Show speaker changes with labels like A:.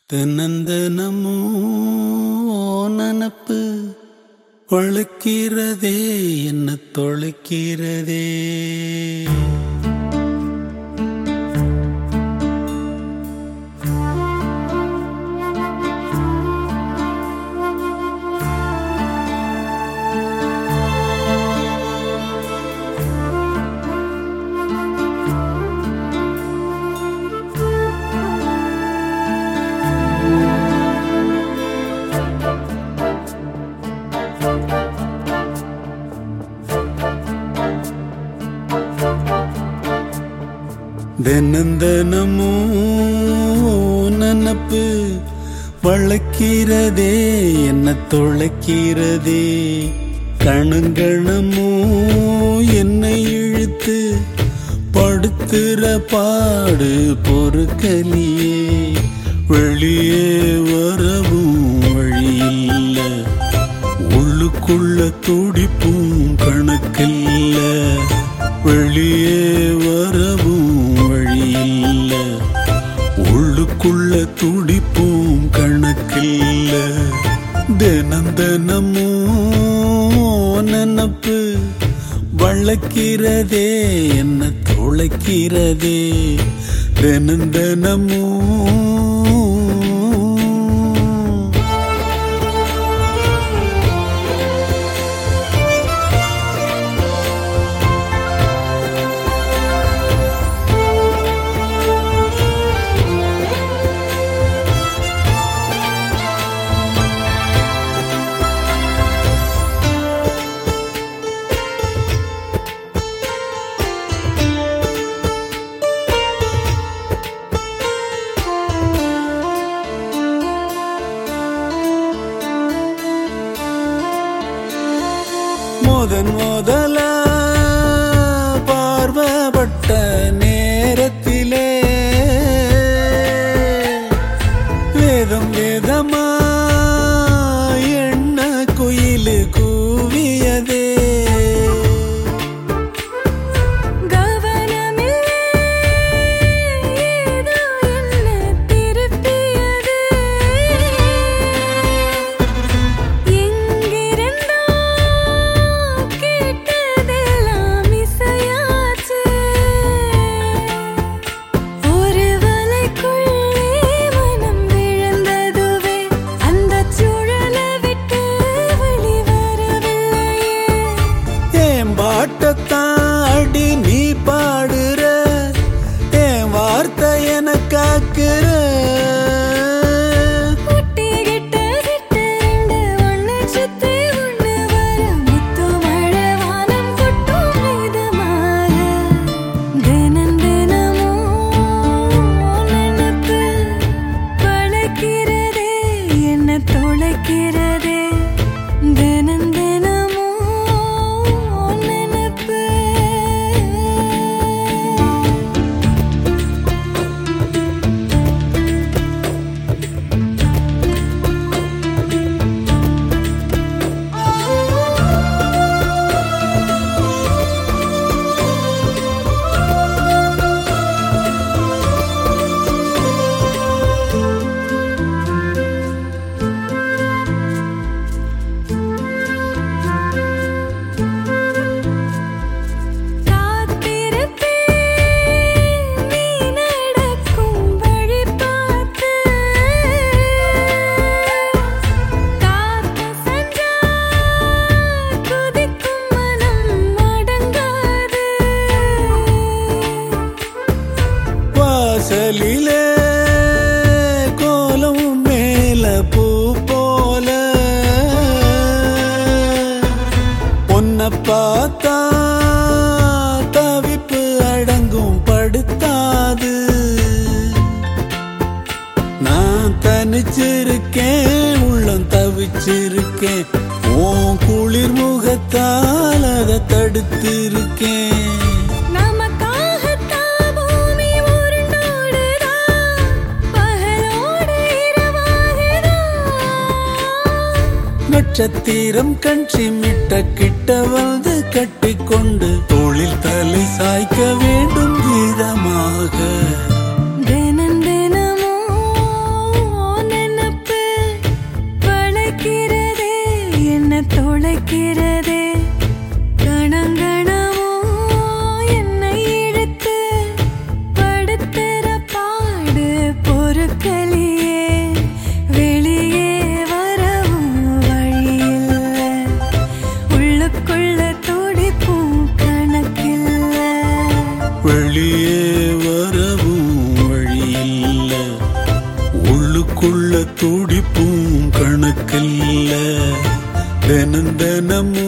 A: தினந்தனமோ நனப்பு வழுக்கிறதே என்ன தொலைக்கிறதே தினந்தனமோ நனப்பு வளர்க்கிறதே என்ன தொலைக்கிறதே கணங்கணமோ என்னை இழுத்து படுத்துற பாடு பொறுக்கலியே வெளியே வரவும் வழியில்ல உள்ளுக்குள்ள துடிப்பும் கணக்கில்ல வெளியே வரவும் வழியில்ல உள்ளுக்குள்ள துடிப்பும் கணக்கில்ல தினம் தினமோ நினப்பு வளர்க்கிறதே என்ன தொலைக்கிறதே தினம் தினமோ முதன் முதல பார்வப்பட்ட நேரத்திலே வேதம் வேதமா எண்ண குயிலு கூவியதே
B: கவனமில்லை ஏதோ என்ன திருப்பியது எங்கிருந்தோ கேட்டதெல்லாம் இசையாச்சு ஒரு வலைக்குள்ளே மனம் விழுந்ததுவே அந்தச் சுழலை விட்டு வெளிவரவில்லையே
A: ஏன் பாட்டத்தான் அடி நீ பாடுற ஏன் வார்த்தை என காக்குற
B: முட்டிக்கிட்ட சிட்டு ரெண்டு ஒண்ணு சுத்தி ஒண்ணு வர முத்து மழை வானம் கொட்டும் விதமாக தினம் தினமும் நினைப்பு வளர்க்கிறதே என்ன தொலைக்கிறதே தினம் தினமும் நினைப்பு காத்திருப்பேன் நீ நடக்கும் வழி பார்த்து காத்து சென்றா குதிக்கும் மனம் அடங்காது
A: வாசலிலே கோலம் மேல பூ போல உன்னை பார்த்தா தவிப்பு அடங்கும் படுத்தாது நான் தனிச்சிருக்கேன் உள்ளம் தவிச்சிருக்கேன் உன் குளிர் முகத்தால் அதை தடுத்திருக்கேன்
B: நமக்காகத்தான் பூமி உருண்டோடுதா பகலோடு இரவாகுதா
A: நட்சத்திரம் கண் சிமிட்ட கிட்ட வந்து கட்டிக்கொண்டு தோளில் தலை சாய்க்க வேண்டும் கீதமாக
B: தினம் தினமும் உள்ளுக்குள்ள துடிப்பும் கணக்கில்ல
A: வெளியே வரவும் வழியில்ல உள்ளுக்குள்ள துடிப்பும் கணக்கில்ல தினம் தினம்